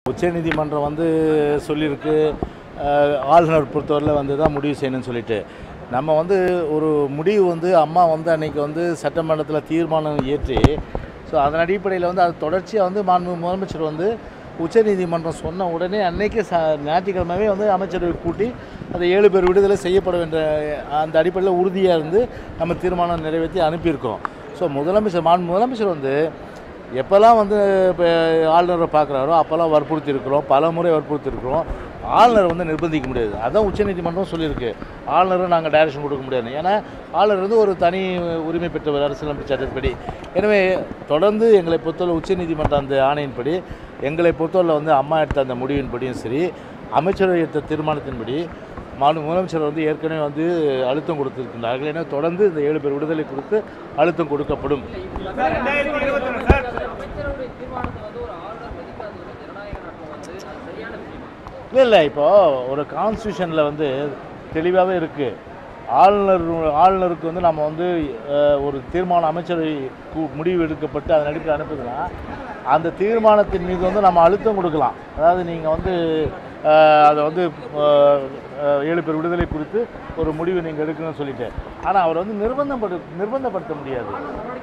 உச்சநீதிமன்றம் வந்து சொல்லியிருக்கு அஹ், ஆளுநர் பொறுத்தவரையில் வந்து தான் முடிவு செய்யணும்னு சொல்லிட்டு நம்ம வந்து ஒரு முடிவு வந்து அம்மா வந்து அன்னைக்கு வந்து சட்டமன்றத்தில் தீர்மானம் ஏற்றி ஸோ அதன் அடிப்படையில் வந்து அது தொடர்ச்சியாக வந்து மாண்பு முதலமைச்சர் வந்து உச்சநீதிமன்றம் சொன்ன உடனே அன்னைக்கு ச ஞாயிற்றுக்கிழமையே வந்து அமைச்சரவை கூட்டி அந்த ஏழு பேர் விடுதலை செய்யப்பட வேண்டிய அந்த அடிப்படையில் உறுதியாக இருந்து நம்ம தீர்மானம் நிறைவேற்றி அனுப்பியிருக்கோம் ஸோ முதலமைச்சர் மாண்பு முதலமைச்சர் வந்து எப்போல்லாம் வந்து இப்போ ஆளுநரை பார்க்குறாரோ அப்போல்லாம் வற்புறுத்தி இருக்கிறோம் பல முறை வற்புறுத்தி இருக்கிறோம் ஆளுநர் வந்து நிர்பந்திக்க முடியாது அதான் உச்சநீதிமன்றம் சொல்லியிருக்கு ஆளுநரை நாங்கள் டைரக்ஷன் கொடுக்க முடியாது ஏன்னா ஆளுநர் வந்து ஒரு தனி உரிமை பெற்றவர் அரசியலமைப்பு சட்டத்தின்படி எனவே தொடர்ந்து எங்களை பொறுத்தவரை உச்சநீதிமன்ற அந்த ஆணையின்படி எங்களை பொறுத்தவரை வந்து அம்மா எடுத்த அந்த முடிவின்படியும் சரி அமைச்சரவை எடுத்த தீர்மானத்தின்படி மாநில முதலமைச்சர் வந்து ஏற்கனவே வந்து அழுத்தம் கொடுத்திருக்கின்றார்கள் எனவே தொடர்ந்து இந்த ஏழு பேர் விடுதலை குறித்து அழுத்தம் கொடுக்கப்படும் ரெண்டாயிரத்தி இருபத்தொன்னு சார் அமைச்சரவை தீர்மானத்தை வந்து ஒரு ஆளுநர் மதிக்காதது வந்து ஜனநாயக நாட்டில் வந்து அது சரியான விஷயம் இல்லை இல்லை இப்போது ஒரு கான்ஸ்டியூஷனில் வந்து தெளிவாகவே இருக்குது ஆளுநர் ஆளுநருக்கு வந்து நம்ம வந்து அஹ், ஒரு தீர்மானம் அமைச்சரவை கு- முடிவு எடுக்கப்பட்டு அதன் அடிப்படையில் அனுப்புதுன்னா அந்த தீர்மானத்தின் மீது வந்து நம்ம அழுத்தம் கொடுக்கலாம் அதாவது நீங்கள் வந்து அஹ், அதை வந்து அஹ், அஹ், ஏழு பேர் விடுதலை குறித்து ஒரு முடிவு நீங்கள் எடுக்கணும்னு சொல்லிட்டு ஆனால் அவர் வந்து நிர்பந்தப்படு நிர்பந்தப்படுத்த முடியாது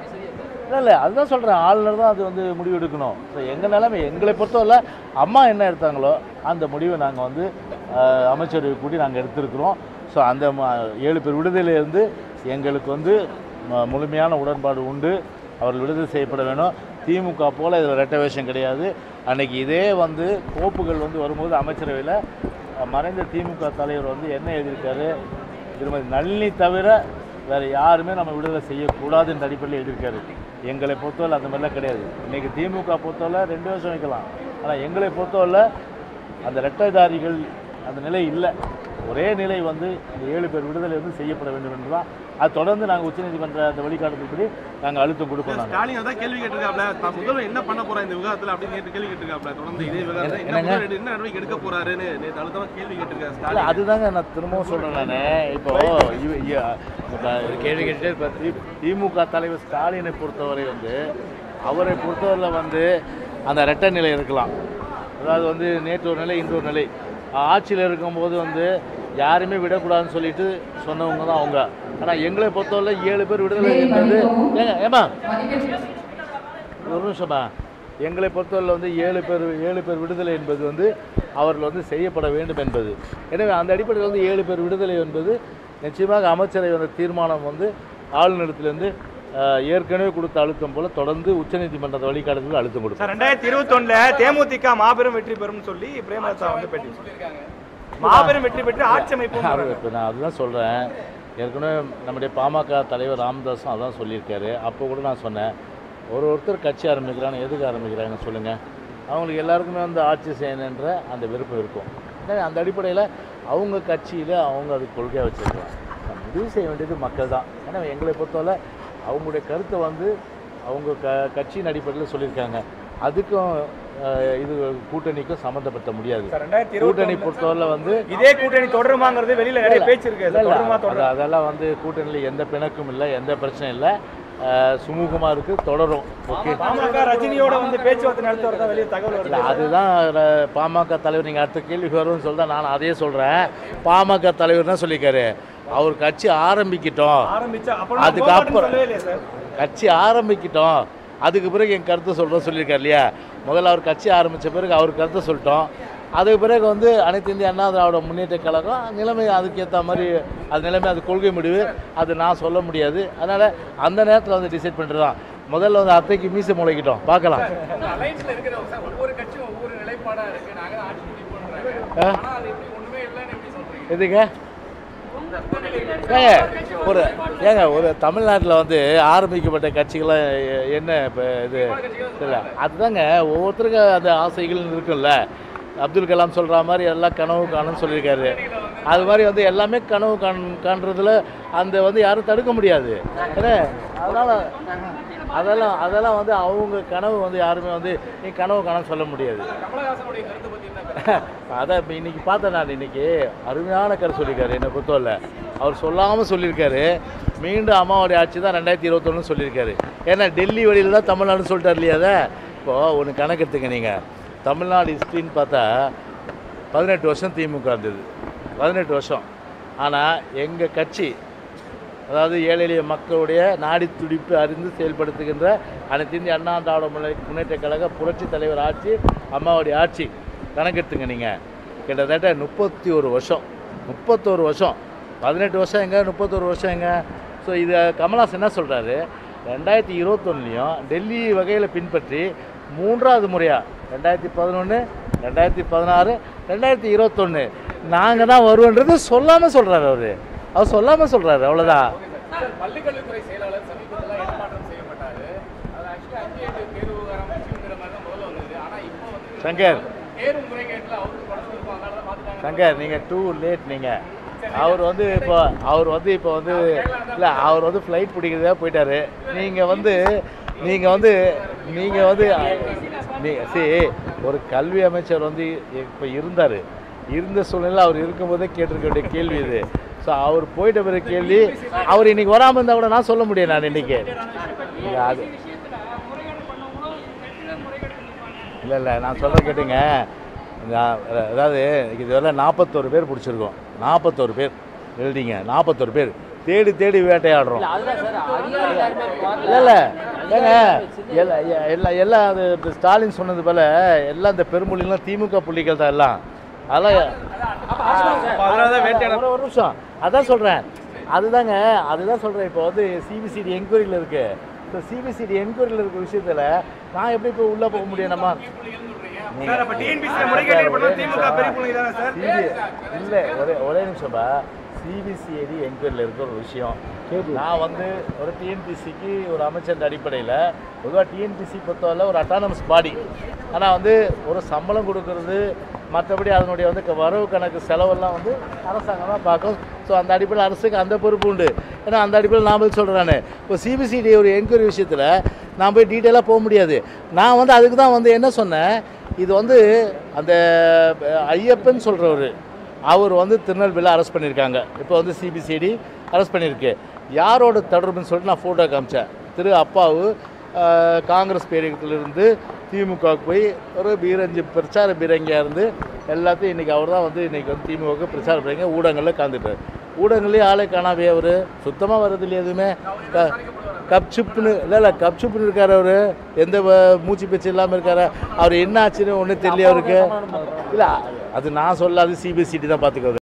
இல்லை இல்லை அதுதான் சொல்கிறேன் ஆளுநர் தான் அது வந்து முடிவு எடுக்கணும் ஸோ எங்கள் நிலைமை எங்களை பொறுத்தவரை அம்மா என்ன எடுத்தாங்களோ அந்த முடிவை நாங்கள் வந்து அஹ், அமைச்சரவை கூட்டி நாங்கள் எடுத்திருக்கிறோம் ஸோ அந்த ம- ஏழு பேர் விடுதலையிலேருந்து எங்களுக்கு வந்து ம- முழுமையான உடன்பாடு உண்டு அவர்கள் விடுதலை செய்யப்பட வேணும் திமுக போல் இதில் ரெட்ட வேஷம் கிடையாது அன்னைக்கு இதே வந்து கோப்புகள் வந்து வரும்போது அமைச்சரவையில் அஹ், மறைந்த திமுக தலைவர் வந்து என்ன எழுதியிருக்காரு திருமதி நளினி தவிர வேறு யாருமே நம்ம விடுதலை செய்யக்கூடாதுன்ற அடிப்படையில் எழுதியிருக்காரு எங்களை பொறுத்தவரை அந்த மாதிரிலாம் கிடையாது இன்றைக்கி திமுக பொறுத்தவரை ரெண்டு வருஷம் வைக்கலாம் ஆனால் எங்களை பொறுத்தவரை அந்த ரெட்டைதாரிகள் அந்த நிலை இல்லை ஒரே நிலை வந்து இந்த ஏழு பேர் விடுதலை வந்து செய்யப்பட வேண்டும் என்று தான் அது தொடர்ந்து நாங்கள் உச்சநீதிமன்ற அந்த வழிகாட்டுதல்படி நாங்கள் அழுத்தம் கொடுப்போம் நாங்கள் ஸ்டாலின் அதான் கேள்வி கேட்டிருக்காப்ல தான் முதல்வர் என்ன பண்ண போறா இந்த விவகாரத்துல அப்படின்னு நேற்று கேள்வி கேட்டிருக்காப்ல தொடர்ந்து இதே விவகாரத்தை என்ன என்னங்க? முதல்வர் என்ன நடவடிக்கை எடுக்க போறாருன்னு நேற்று அழுத்தமா கேள்வி கேட்டிருக்காரு இல்லை ஸ்டாலின் அதுதாங்க நான் திரும்பவும் சொல்கிறேன் நான் இப்போ இவ- இ- இப்ப கேள்வி கேட்டுட்டே இப்போ தி- திமுக தலைவர் ஸ்டாலினை பொறுத்தவரை வந்து அவரை பொறுத்தவரையில் வந்து அந்த ரெட்டை நிலை இருக்கலாம் அதாவது வந்து நேற்று ஒரு நிலை இன்று ஒரு நிலை ஆட்சியில் இருக்கும்போது வந்து யாருமே விடக்கூடாதுன்னு சொல்லிட்டு சொன்னவங்க தான் அவங்க ஆனால் எங்களை பொறுத்தவரை ஏழு பேர் விடுதலை என்பது ஏங்க ஏமா ஒரு நிமிஷமா எங்களை பொறுத்தவரையில் வந்து ஏழு பேர் ஏழு பேர் விடுதலை என்பது வந்து அவர்கள் வந்து செய்யப்பட வேண்டும் என்பது எனவே அந்த அடிப்படையில் வந்து ஏழு பேர் விடுதலை என்பது நிச்சயமாக அமைச்சரை வந்த தீர்மானம் வந்து ஆளுநரிடத்திலிருந்து அஹ், ஏற்கனவே கொடுத்த அழுத்தம் போல தொடர்ந்து உச்சநீதிமன்றத்தை வழிகாட்டுதல் அழுத்தம் கொடுக்கும் சார் ரெண்டாயிரத்தி இருபத்தொன்னுல தேமுதிக மாபெரும் வெற்றி பெறும்னு சொல்லி பிரேமலதா வந்து பேட்டி மாபெரும் வெற்றி பெற்று ஆட்சி அமைப்பும் அது இப்போ நான் அதுதான் சொல்கிறேன் ஏற்கனவே நம்முடைய பாமக தலைவர் ராமதாஸும் அதான் சொல்லியிருக்காரு அப்போ கூட நான் சொன்னேன் ஒரு ஒருத்தர் கட்சி ஆரம்பிக்கிறாங்க எதுக்கு ஆரம்பிக்கிறாங்கன்னு சொல்லுங்கள் அவங்களுக்கு எல்லாருக்குமே வந்து ஆட்சி செய்யணுன்ற அந்த விருப்பம் இருக்கும் எனவே அந்த அடிப்படையில் அவங்க கட்சியில் அவங்க அது கொள்கையாக வச்சுருக்கலாம் முடிவு செய்ய வேண்டியது மக்கள் தான் ஏன்னா எங்களை பொறுத்தவரை அவங்களுடைய கருத்தை வந்து அவங்க க கட்சியின் அடிப்படையில் சொல்லியிருக்காங்க அதுக்கும் அஹ், இது கூட்டணிக்கும் சம்மந்தப்படுத்த முடியாது சார் ரெண்டாயிரத்தி கூட்டணி இருபத்தி பொறுத்தவரை வந்து இதே கூட்டணி தொடருமாங்கிறது வெளியில நிறைய பேச்சு இருக்கு இல்ல, இல்ல, தொடருமா தொடரும் அது- அதெல்லாம் வந்து கூட்டணியில் எந்த பிணக்கும் இல்லை எந்த பிரச்சனையும் இல்லை சுமூகமாக இருக்குது தொடரும் ஓகே பாமக ரஜினியோட வந்து பேச்சுவார்த்தை நடத்துறதா வெளியே தகவல் இல்லை வருது அதுதான் ர- பாமக தலைவர் நீங்கள் அடுத்த கேள்வி வரும்னு சொல்லி தான் நான் அதையே சொல்கிறேன் பாமக தலைவர் தான் சொல்லியிருக்காரு அவர் கட்சி ஆரம்பிக்கிட்டோம் ஆரம்பிச்சா அப்புறம் அதுக்கு போக மாட்டேன்னு அப்புறம் சொல்லவே இல்லையா சார் கட்சி ஆரம்பிக்கிட்டோம் அதுக்கு பிறகு என் கருத்தை சொல்கிறோம் சொல்லியிருக்காரு இல்லையா முதல்ல அவர் கட்சி ஆரம்பித்த பிறகு அவர் கருத்தை சொல்லிட்டோம் அதுக்கு பிறகு வந்து அனைத்து இந்திய அண்ணா திராவிட முன்னேற்ற கழகம் நிலைமை அதுக்கேற்ற மாதிரி அது நிலைமை அது கொள்கை முடிவு அது நான் சொல்ல முடியாது அதனால் அந்த நேரத்தில் வந்து டிசைட் பண்ணுறது தான் முதல்ல வந்து அத்தைக்கு மீசை முளைக்கிட்டோம் பார்க்கலாம் அலைன்ஸ்ல இருக்கிற ஒவ்வொரு கட்சியும் ஒவ்வொரு நிலைப்பாடா இருக்கு நாங்க தான் ஆட்சி முடிவு பண்றாங்க ஆ? ஆனா அது எப்படி ஒண்ணுமே இல்லைன்னு எப்படி சொல்றீங்க எதுங்க ஏங்க ஒரு ஏங்க ஒரு தமிழ்நாட்டில் வந்து ஆரம்பிக்கப்பட்ட கட்சிகள்லாம் எ- என்ன இப்போ இது இல்லை அதுதாங்க ஒவ்வொருத்தருக்கும் அந்த ஆசைகள் இருக்குல்ல அப்துல் கலாம் சொல்கிற மாதிரி எல்லாம் கனவு காணும்னு சொல்லியிருக்காரு அது மாதிரி வந்து எல்லாமே கனவு காண் காண்றதுல அந்த வந்து யாரும் தடுக்க முடியாது ஏன்னா அதனால் அதெல்லாம் அதெல்லாம் வந்து அவங்க கனவு வந்து யாருமே வந்து நீ கனவு காண சொல்ல முடியாது கமலஹாசனுடைய கருத்தை பத்தி என்ன அதான் இப்போ இன்னைக்கு பார்த்தேன் நான் இன்னைக்கு அருமையான கருத்து சொல்லியிருக்காரு என்னை பொறுத்தவரை அவர் சொல்லாமல் சொல்லியிருக்காரு மீண்டும் அம்மாவுடைய ஆட்சி தான் ரெண்டாயிரத்தி இருபத்தொன்னு சொல்லியிருக்காரு ஏன்னா டெல்லி வழியில் தான் தமிழ்நாடுன்னு சொல்லிட்டார் இல்லையா அதை இப்போது ஒன்று கணக்கு எடுத்துங்க நீங்கள் தமிழ்நாடு ஹிஸ்ட்ரின்னு பார்த்தா பதினெட்டு வருஷம் திமுக இருந்தது பதினெட்டு வருஷம் ஆனால் எங்கள் கட்சி அதாவது ஏழை எளிய மக்களுடைய நாடி துடிப்பு அறிந்து செயல்படுத்துகின்ற அனைத்து இந்திய அண்ணா திராவிட முன்னே- முன்னேற்ற கழக புரட்சி தலைவர் ஆட்சி அம்மாவுடைய ஆட்சி கணக்கெடுத்துங்க நீங்கள் கிட்டத்தட்ட முப்பத்தி ஒரு வருஷம் முப்பத்தோரு வருஷம் பதினெட்டு வருஷம் எங்க முப்பத்தோரு வருஷம் எங்க ஸோ இது கமல்ஹாசன் என்ன சொல்கிறாரு ரெண்டாயிரத்தி இருபத்தொன்னுலையும் டெல்லி வகையில் பின்பற்றி மூன்றாவது முறையாக ரெண்டாயிரத்தி பதினொன்று ரெண்டாயிரத்தி பதினாறு ரெண்டாயிரத்தி இருபத்தொன்று நாங்கள் தான் வருவோன்றது சொல்லாமல் சொல்கிறாரு அவர் அவர் சொல்லாமல் சொல்கிறாரு அவ்வளோதான் சார் பள்ளிக்கல்வித்துறை செயலாளர் சமீபத்தில் இடமாற்றம் செய்யப்பட்டாரு அது ஆக்சுவலி அஞ்சு எட்டு தேர்வு விவகாரம் வச்சுங்கிற மாதிரி தான் முதல்ல வந்தது ஆனால் இப்போ வந்து சங்கர் தேர்வு முறைகேட்டில் அவருக்கு படம் இருப்பாங்க அதனால மாற்றிட்டாங்க சங்கர் நீங்கள் டூ லேட் நீங்கள் அவர் வந்து இப்போ அவர் வந்து இப்போ வந்து இல்லை அவர் வந்து ஃப்ளைட் பிடிக்கிறதா போயிட்டாரு நீங்கள் வந்து நீங்கள் வந்து நீங்கள் வந்து நீ சரி ஒரு கல்வி அமைச்சர் வந்து இப்போ இருந்தார் இருந்த சூழ்நிலை அவர் இருக்கும்போதே கேட்டிருக்க வேண்டிய கேள்வி இது ஸோ அவர் போயிட்ட பிறகு கேள்வி அவர் இன்னைக்கு வராமல் இருந்தால் கூட நான் சொல்ல முடியும் நான் இன்னைக்கு இல்ல, அது இல்லை இல்லை நான் சொல்ல கேட்டுங்க நான் அதாவது இதுவரை நாற்பத்தோரு பேர் பிடிச்சிருக்கோம் நாற்பத்தோரு பேர் எழுதிங்க நாற்பத்தோரு பேர் தேடி தேடி வேட்டையாடுறோம் அதுதான் சார் அதிகாரி யாருமே இல்லை இல்லை ஏங்க எல்லா எல்லா எல்லாம் அது இப்ப ஸ்டாலின் சொன்னது போல் எல்லாம் இந்த பெருமொழிலாம் திமுக புள்ளிகள் தான் எல்லாம் அதெல்லாம் அதனால தான் வேட்டையாட ஒரு ஒரு நிமிஷம் அதான் சொல்கிறேன் அதுதாங்க அதுதான் சொல்கிறேன் இப்போ வந்து சிபிசிடி என்கொயரியில் இருக்குது இப்போ சிபிசிடி என்கொயரியில் இருக்கிற விஷயத்தில் நான் எப்படி இப்போ உள்ளே போக முடியும் நம்ம சார் அப்ப டிஎன்பிசி முறைகேடு பண்ண திமுக பெரிய புள்ளி தானே சார் இல்லை ஒரே ஒரே நிமிஷம்பா சிபிசிஐடி என்கொயரியில் இருக்கிற ஒரு விஷயம் நான் வந்து ஒரு டிஎன்பிசிக்கு ஒரு அமைச்சர் அடிப்படையில் பொதுவாக டிஎன்பிசி பொறுத்தவரை ஒரு அட்டானமஸ் பாடி ஆனால் வந்து ஒரு சம்பளம் கொடுக்கறது மற்றபடி அதனுடைய வந்து க- வரவு கணக்கு செலவெல்லாம் வந்து அரசாங்கம் தான் பார்க்கும் ஸோ அந்த அடிப்படையில் அரசுக்கு அந்த பொறுப்பு உண்டு ஏன்னா அந்த அடிப்படையில் நான் பதில் சொல்கிறேன் இப்போ சிபிசிடி ஒரு என்கொயரி விஷயத்தில் நான் போய் டீட்டெயிலாக போக முடியாது நான் வந்து அதுக்கு தான் வந்து என்ன சொன்னேன் இது வந்து அந்த அஹ், ஐயப்பன் சொல்கிறவர் அவர் வந்து திருநெல்வேலியில் அரெஸ்ட் பண்ணியிருக்காங்க இப்போ வந்து சிபிசிஐடி அரெஸ்ட் பண்ணியிருக்கு யாரோட தொடர்புன்னு சொல்லிட்டு நான் ஃபோட்டோ காமிச்சேன் திரு அப்பாவு ஆஹ், காங்கிரஸ் பேரியக்கத்திலிருந்து திமுகவுக்கு போய் ஒரு பீரஞ்சு பிரச்சார பீரங்கியாக இருந்து எல்லாத்தையும் இன்றைக்கி அவர் தான் வந்து இன்றைக்கி வந்து திமுகவுக்கு பிரச்சார பீரங்க ஊடகங்களில் கலந்துட்டார் ஊடகங்களையும் ஆளே காணாவே அவர் சுத்தமாக வர்றது இல்லையா எதுவுமே க- கப் சுப்புன்னு இல்லை இல்லை கப் சுப்புன்னு இருக்கார் அவர் எந்த வ- மூச்சு பேச்சு இல்லாமல் இருக்காரு அவர் என்ன ஆச்சுன்னு ஒன்றும் தெரியல அவருக்கு இல்லை அது நான் சொல்லாது சிபிஎஸ்சிடி தான் பார்த்துக்கிறது